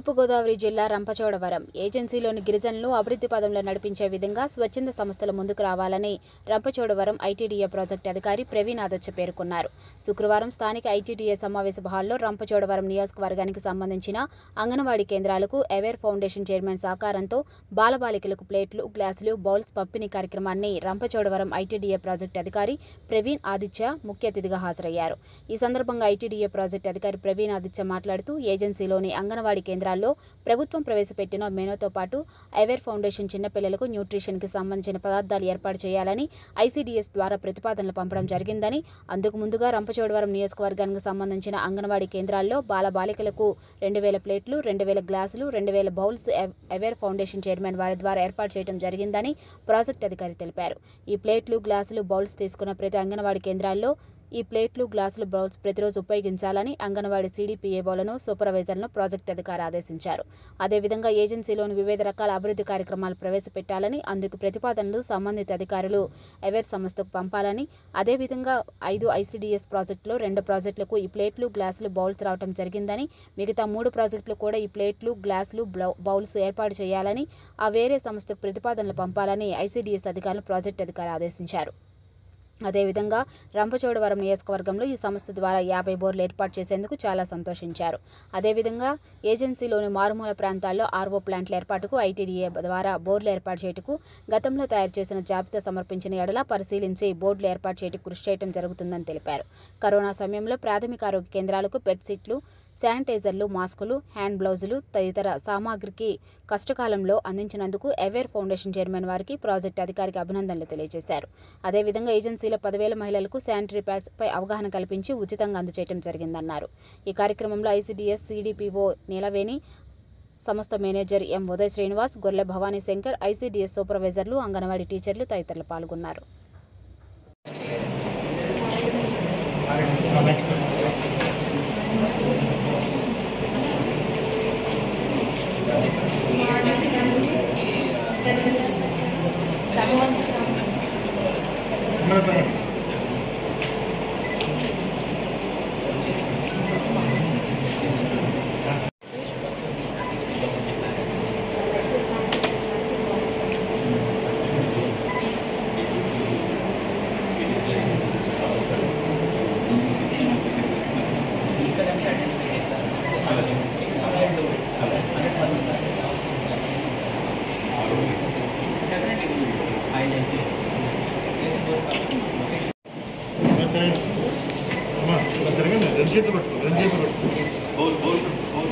తూర్పుగోదావరి జిల్లా రంపచోడవరం ఏజెన్సీలోని గిరిజనులు అభివృద్ధి పదంలో నడిపించే విధంగా స్వచ్ఛంద సంస్థలు ముందుకు రావాలని రంపచోడవరం ఐటీడీఏ ప్రాజెక్టు అధికారి ప్రవీణ్ ఆదర్శ పేర్కొన్నారు శుక్రవారం స్థానిక ఐటీడీఏ సమావేశ హాల్లో రంపచోడవరం నియోజకవర్గానికి సంబంధించిన అంగన్వాడీ కేంద్రాలకు అవేర్ ఫౌండేషన్ చైర్మన్ సహకారంతో బాలబాలికలకు ప్లేట్లు గ్లాసులు బౌల్స్ పంపిణీ కార్యక్రమాన్ని రంపచోడవరం ఐటీడీఏ ప్రాజెక్టు అధికారి ప్రవీణ్ ఆదిత్య ముఖ్య అతిథిగా హాజరయ్యారు ఈ సందర్భంగా ఐటీడీఏ ప్రాజెక్టు అధికారి ప్రవీణ్ ఆదిత్య మాట్లాడుతూ ఏజెన్సీలోని అంగన్వాడీ కేంద్రాల్లో ప్రభుత్వం ప్రవేశపెట్టిన మెనూతో పాటు అవేర్ ఫౌండేషన్ చిన్నపిల్లలకు న్యూట్రిషన్కి సంబంధించిన పదార్థాలు ఏర్పాటు చేయాలని ఐసీడీఎస్ ద్వారా ప్రతిపాదనలు పంపడం జరిగిందని అందుకు ముందుగా రంపచోడవరం నియోజకవర్గానికి సంబంధించిన అంగన్వాడీ కేంద్రాల్లో బాలబాలికలకు రెండు వేల ప్లేట్లు రెండు వేల గ్లాసులు రెండు వేల బౌల్స్ అవ్- అవేర్ ఫౌండేషన్ చైర్మన్ వారి ద్వారా ఏర్పాటు చేయడం జరిగిందని ప్రాజెక్ట్ అధికారి తెలిపారు ఈ ప్లేట్లు గ్లాసులు బౌల్స్ తీసుకున్న ప్రతి అంగన్వాడీ కేంద్రాల్లో ఈ ప్లేట్లు గ్లాసులు బౌల్స్ ప్రతిరోజు ఉపయోగించాలని అంగన్వాడీ సీడీపీఏఓలను సూపర్వైజర్లను ప్రాజెక్ట్ అధికారి ఆదేశించారు అదేవిధంగా ఏజెన్సీలోని వివిధ రకాల అభివృద్ధి కార్యక్రమాలు ప్రవేశపెట్టాలని అందుకు ప్రతిపాదనలు సంబంధిత అధికారులు అవేర్ సంస్థకు పంపాలని అదేవిధంగా ఐదు ఐసీడీఎస్ ప్రాజెక్టులో రెండు ప్రాజెక్టులకు ఈ ప్లేట్లు గ్లాసులు బౌల్స్ రావడం జరిగిందని మిగతా మూడు ప్రాజెక్టులు కూడా ఈ ప్లేట్లు గ్లాసులు బ్లౌ- బౌల్స్ ఏర్పాటు చేయాలని ఆ వేరే సంస్థకు ప్రతిపాదనలు పంపాలని ఐసీడీఎస్ అధికారులు ప్రాజెక్ట్ అధికారి ఆదేశించారు అదేవిధంగా రంపచోడవరం నియోజకవర్గంలో ఈ సంస్థ ద్వారా యాభై బోర్లు ఏర్పాటు చేసేందుకు చాలా సంతోషించారు అదేవిధంగా ఏజెన్సీలోని మారుమూల ప్రాంతాల్లో ఆర్వో ప్లాంట్ల ఏర్పాటుకు ఐటీడీఏ ద్వారా బోర్లు ఏర్పాటు చేయుటకు గతంలో తయారు చేసిన జాబితా సమర్పించిన ఎడల పరిశీలించి బోర్డులు ఏర్పాటు చేయటకు కృషి చేయడం జరుగుతుందని తెలిపారు కరోనా సమయంలో ప్రాథమిక ఆరోగ్య కేంద్రాలకు పెట్ సీట్లు శానిటైజర్లు మాస్కులు హ్యాండ్ బ్లౌజులు తదితర సామాగ్రికి కష్టకాలంలో అందించినందుకు అవేర్ ఫౌండేషన్ చైర్మన్ వారికి ప్రాజెక్టు అధికారికి అభినందనలు తెలియజేశారు అదేవిధంగా ఏజెన్సీలో పదివేల మహిళలకు శానిటరీ ప్యాడ్స్ పై అవగాహన కల్పించి ఉచితంగా అందజేయడం జరిగిందన్నారు ఈ కార్యక్రమంలో ఐసీడీఎస్ సిడిపిఓ నీలవేణి సంస్థ మేనేజర్ ఎం ఉదయ్ శ్రీనివాస్ గొర్రె భవానీ శంకర్ ఐసీడీఎస్ సూపర్వైజర్లు అంగన్వాడీ టీచర్లు తదితరులు పాల్గొన్నారు అమ్మా ఇలా తిరగండి రెండు చేతులు పట్టుకో రెండు చేతులు పట్టుకో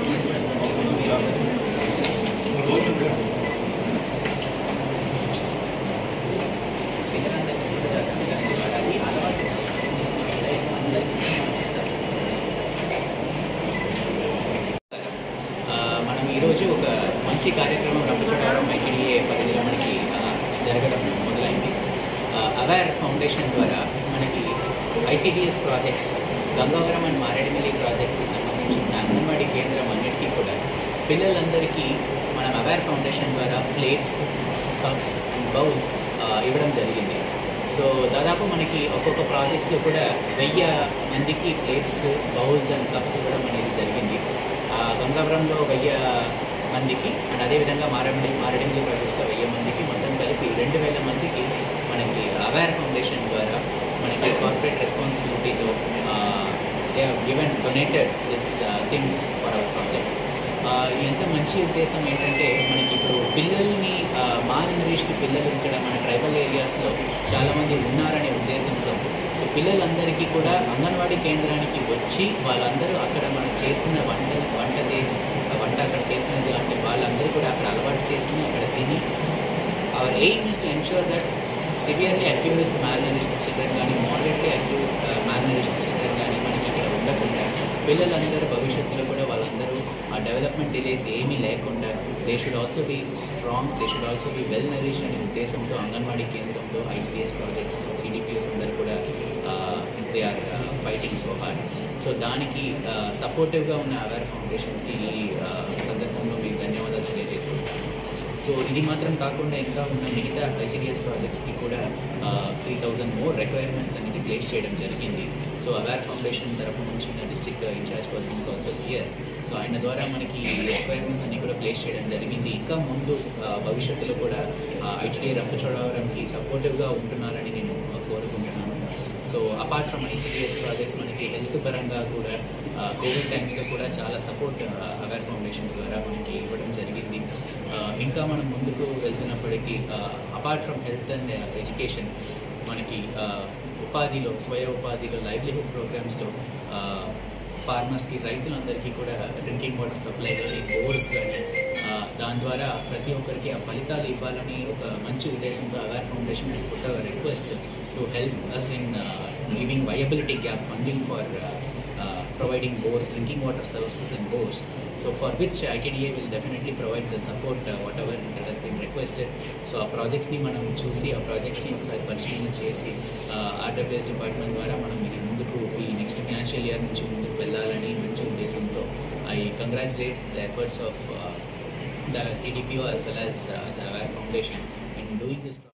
ఆ, మనం ఈరోజు ఒక మంచి కార్యక్రమం రంపచోడవరం ఐటీడీఏ పరిధిలో మనకి ఆ, జరగడం మొదలైంది అవేర్ ఫౌండేషన్ ద్వారా మనకి ICDS projects Gangavaram and Maredumilli ప్రాజెక్ట్స్కి సంబంధించిన అంగన్వాడీ కేంద్రం అన్నిటికీ కూడా పిల్లలందరికీ మనం అవేర్ ఫౌండేషన్ ద్వారా ప్లేట్స్ కప్స్ అండ్ బౌల్స్ ఇవ్వడం జరిగింది సో దాదాపు మనకి ఒక్కొక్క ప్రాజెక్ట్స్లో కూడా వెయ్యి మందికి ప్లేట్స్ బౌల్స్ అండ్ కప్స్ ఇవ్వడం అనేది జరిగింది ఆ, గంగాపురంలో వెయ్యి మందికి అండ్ అదేవిధంగా మారేమిడి మారేడుమిల్లి ప్రాజెక్ట్స్లో వెయ్యి మందికి మొత్తం కలిపి రెండు వేల మందికి మనకి అవేర్ ఫౌండేషన్ ద్వారా మనకి కార్పొరేట్ రెస్పాన్సిబిలిటీతో they given donated this things for our project ఎంత మంచి ఉద్దేశం ఏంటంటే మనకి ఇప్పుడు పిల్లల్ని మాల్ నరీష్డ్ పిల్లలు ఇక్కడ మన ట్రైబల్ ఏరియాస్లో చాలామంది ఉన్నారనే ఉద్దేశంతో సో పిల్లలందరికీ కూడా అంగన్వాడీ కేంద్రానికి వచ్చి వాళ్ళందరూ అక్కడ మనం చేస్తున్న వంట వంట చేసి వంట అక్కడ చేస్తున్నది అంటే వాళ్ళందరూ కూడా అక్కడ అలవాటు చేసుకుని అక్కడ తిని our aim is to ensure that severely acute malnourished children కానీ మోడరేట్లీ అక్యూ మ్యాల్నరిష్డ్ చిల్డ్రన్ కానీ మనకి ఇక్కడ ఉండకుండా పిల్లలందరూ భవిష్యత్తులో కూడా వాళ్ళందరూ ఆ డెవలప్మెంట్ డిలేస్ ఏమీ లేకుండా they should also be strong they should also be well nourish అనే ఉద్దేశంతో అంగన్వాడీ కేంద్రంలో ఐసీడీఎస్ ప్రాజెక్ట్స్ సిడిపిఎస్ అందరూ కూడా they are fighting so hard so దానికి సపోర్టివ్గా ఉన్న అవేర్ ఫౌండేషన్స్కి ఈ ఆ, సందర్భంలో మీకు ధన్యవాదాలు తెలియజేసుకుంటాను సో ఇది మాత్రం కాకుండా ఇంకా ఉన్న మిగతా ఐసీడీఎస్ ప్రాజెక్ట్స్కి కూడా త్రీ థౌజండ్ మోర్ రిక్వైర్మెంట్స్ అనేది ప్లేస్ చేయడం జరిగింది సో అవేర్ ఫౌండేషన్ తరపు నుంచి district in-charge person is also here so ఆయన ద్వారా మనకి రిక్వైర్మెంట్స్ అన్ని కూడా ప్లేస్ చేయడం జరిగింది ఇంకా ముందు ఆ, భవిష్యత్తులో కూడా ఐటీడీ రంపచోడవరంకి సపోర్టివ్గా ఉంటున్నారని నేను ఆ, కోరుకుంటున్నాను so apart from ICDS projects మనకి హెల్త్ పరంగా కూడా కోవిడ్ టైమ్స్లో కూడా చాలా సపోర్ట్ అవేర్ ఫౌండేషన్స్ ద్వారా మనకి ఇవ్వడం జరిగింది ఆ, ఇంకా మనం ముందుకు వెళ్తున్నప్పటికీ apart from health and education మనకి ఆ, ఉపాధిలో స్వయ ఉపాధిలో లైవ్లీహుడ్ ప్రోగ్రామ్స్లో ఫార్మర్స్కి రైతులందరికీ కూడా డ్రింకింగ్ వాటర్ సప్లై కానీ బోర్స్ కానీ ఆ, దాని ద్వారా ప్రతి ఒక్కరికి ఆ ఫలితాలు ఇవ్వాలని ఒక మంచి ఉద్దేశంతో Aware Foundation has put a request to help us in giving viability gap funding for providing bores, drinking water services and bores. So for which ITDA will definitely provide the support uh, whatever that has been requested. సో ఆ ప్రాజెక్ట్స్ని మనం చూసి ఆ ప్రాజెక్ట్స్ని ఒకసారి పరిశీలన చేసి RWS department ద్వారా మనం ఇది ముందుకు ఈ నెక్స్ట్ ఫినాన్షియల్ ఇయర్ నుంచి ముందుకు వెళ్ళాలని మంచి ఉద్దేశంతో I congratulate the efforts of the CDPO as well as uh, the Aware Foundation in doing this.